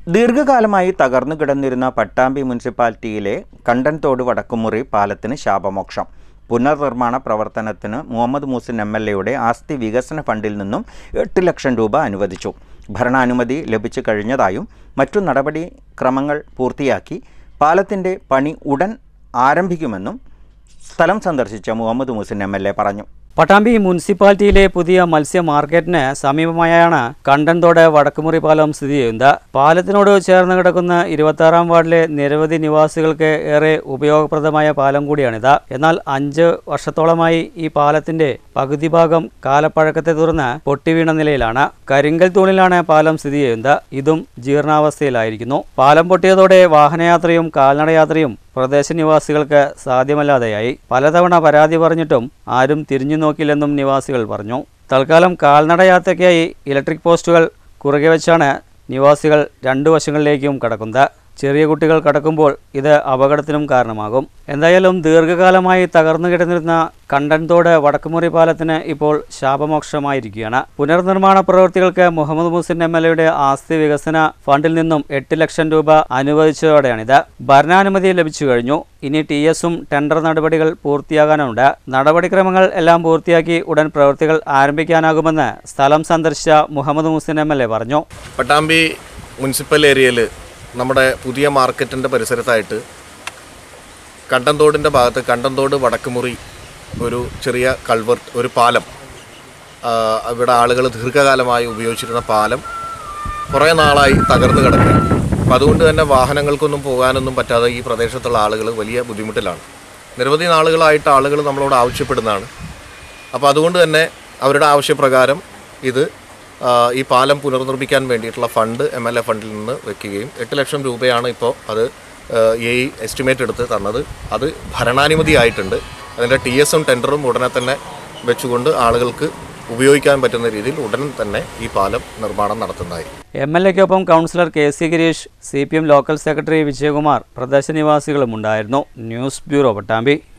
ദീർഘകാലമായി തകർന്നു കിടന്നിരുന്ന പട്ടാമ്പി മുനിസിപ്പാലിറ്റിയിലെ കണ്ടൻതോട് വടക്കുമുറി പാലത്തിന് ശാപമോക്ഷം പുനർനിർമ്മാണ പ്രവർത്തനത്തിന് മുഹമ്മദ് മൂസിൻ എം എൽ എയുടെ ആസ്തി വികസന ഫണ്ടിൽ നിന്നും എട്ട് ലക്ഷം രൂപ അനുവദിച്ചു ഭരണാനുമതി ലഭിച്ചു കഴിഞ്ഞതായും മറ്റു നടപടിക്രമങ്ങൾ പൂർത്തിയാക്കി പാലത്തിൻ്റെ പണി ഉടൻ ആരംഭിക്കുമെന്നും സ്ഥലം സന്ദർശിച്ച Muhammad Muhsin M L A പറഞ്ഞു പട്ടാമ്പി മുനിസിപ്പാലിറ്റിയിലെ പുതിയ മത്സ്യ മാർക്കറ്റിന് സമീപമായാണ് കണ്ടൻതോട് വടക്കുമുറി പാലം സ്ഥിതി ചെയ്യുന്നത് പാലത്തിനോട് ചേർന്ന് കിടക്കുന്ന ഇരുപത്താറാം വാർഡിലെ നിരവധി നിവാസികൾക്ക് ഏറെ ഉപയോഗപ്രദമായ പാലം കൂടിയാണിത് എന്നാൽ അഞ്ച് വർഷത്തോളമായി ഈ പാലത്തിന്റെ പകുതി ഭാഗം കാലപ്പഴക്കത്തെ തുടർന്ന് പൊട്ടിവീണ നിലയിലാണ് കരിങ്കൽ തൂണിലാണ് പാലം സ്ഥിതി ചെയ്യുന്നത് ഇതും ജീർണാവസ്ഥയിലായിരിക്കുന്നു പാലം പൊട്ടിയതോടെ വാഹനയാത്രയും കാൽനടയാത്രയും പ്രദേശ നിവാസികൾക്ക് സാധ്യമല്ലാതെയായി പലതവണ പരാതി പറഞ്ഞിട്ടും ആരും തിരിഞ്ഞു നോക്കില്ലെന്നും നിവാസികൾ പറഞ്ഞു തൽക്കാലം കാൽനട യാത്രയ്ക്കായി ഇലക്ട്രിക് പോസ്റ്റുകൾ കുറുകെ വെച്ചാണ് നിവാസികൾ രണ്ടു വശങ്ങളിലേക്കും കടക്കുന്നത് ചെറിയ കുട്ടികൾ കടക്കുമ്പോൾ ഇത് അപകടത്തിനും കാരണമാകും എന്തായാലും ദീർഘകാലമായി തകർന്നു കിടന്നിരുന്ന കണ്ടൻതോട് വടക്കുമുറി പാലത്തിന് ഇപ്പോൾ ശാപമോക്ഷമായിരിക്കുകയാണ് പുനർനിർമ്മാണ പ്രവൃത്തികൾക്ക് മുഹമ്മദ് മുസിൻ എം എൽ എയുടെ ആസ്തി വികസന ഫണ്ടിൽ നിന്നും എട്ട് ലക്ഷം രൂപ അനുവദിച്ചതോടെയാണിത് ഭരണാനുമതി ലഭിച്ചു കഴിഞ്ഞു ഇനി ടി എസും ടെൻഡർ നടപടികൾ പൂർത്തിയാകാനുണ്ട് നടപടിക്രമങ്ങൾ എല്ലാം പൂർത്തിയാക്കി ഉടൻ പ്രവൃത്തികൾ ആരംഭിക്കാനാകുമെന്ന് സ്ഥലം സന്ദർശിച്ച Muhammad Muhsin M L A പറഞ്ഞു പട്ടാമ്പി മുനിസിപ്പൽ ഏരിയയിൽ നമ്മുടെ പുതിയ മാർക്കറ്റിൻ്റെ പരിസരത്തായിട്ട് കണ്ടന്തോടിൻ്റെ ഭാഗത്ത് കണ്ടന്തോട് വടക്കുമുറി ഒരു ചെറിയ കൾവർട്ട് ഒരു പാലം ആ, ഇവിടെ ആളുകൾ ദീർഘകാലമായി ഉപയോഗിച്ചിരുന്ന പാലം കുറേ നാളായി തകർന്നു കിടക്കുകയാണ് അപ്പം അതുകൊണ്ട് തന്നെ വാഹനങ്ങൾക്കൊന്നും പോകാനൊന്നും പറ്റാതെ ഈ പ്രദേശത്തുള്ള ആളുകൾ വലിയ ബുദ്ധിമുട്ടിലാണ് നിരവധി നാളുകളായിട്ട് ആളുകൾ നമ്മളോട് ആവശ്യപ്പെടുന്നതാണ് അപ്പോൾ അതുകൊണ്ട് തന്നെ അവരുടെ ആവശ്യപ്രകാരം ഇത് ആ, ഈ പാലം പുനർനിർമ്മിക്കാൻ വേണ്ടിയിട്ടുള്ള ഫണ്ട് എം എൽ എ ഫണ്ടിൽ നിന്ന് വെക്കുകയും എട്ട് ലക്ഷം രൂപയാണ് ഇപ്പോൾ അത് എ എസ്റ്റിമേറ്റ് എടുത്ത് തന്നത് അത് ഭരണാനുമതി ആയിട്ടുണ്ട് അതിൻ്റെ ടി എസും ടെൻഡറും ഉടനെ തന്നെ വെച്ചുകൊണ്ട് ആളുകൾക്ക് ഉപയോഗിക്കാൻ പറ്റുന്ന രീതിയിൽ ഉടൻ തന്നെ ഈ പാലം നിർമ്മാണം നടത്തുന്നതായിരിക്കും എം എൽ എക്കൊപ്പം councillor K C Girish C P M local secretary Vijayakumar പ്രദേശ നിവാസികളും ഉണ്ടായിരുന്നു ന്യൂസ് ബ്യൂറോ പട്ടാമ്പി